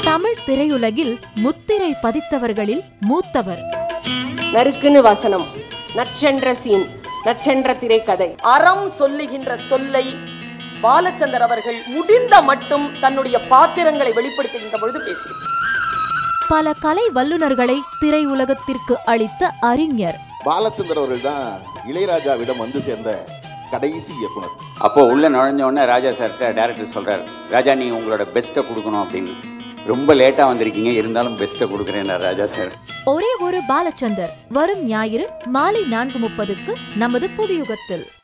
தமிழ் திரையுலகில் முத்திரை பதித்தவர்களில் மூத்தவர் நறுக்குன்னு வசனம் நச்சென்ற சீன் நச்சென்ற திரைக்கதை அறம் சொல்லுகின்ற சொல்லை பாலச்சந்தர் அவர்கள் முடிந்த மட்டும் தன்னுடைய பாத்திரங்களை வெளிப்படுத்துகின்ற பொழுது பேசியிருக்கிறார் பல கலை வல்லுநர்களை திரையுலகத்திற்கு அளித்த அறிஞர் பாலச்சந்தர் அவர்கள் தான் இளையராஜாவிடம் வந்து சேர்ந்த கடைசி இயக்குனர் அப்போ உள்ள நுழைஞ்ச உடனே ராஜா சார்கிட்ட டேரக்டர் சொல்றாரு ராஜா நீ உங்களோட பெஸ்ட்டை கொடுக்கணும் அப்படின்னு ரொம்ப லேட்டா வந்திருக்கீங்க இருந்தாலும் பெஸ்ட்டை கொடுக்குறேன் ராஜா சார் ஒரே ஒரு பாலச்சந்தர் வரும் ஞாயிறு மாலை நான்கு முப்பதுக்கு நமது புதியுகத்தில்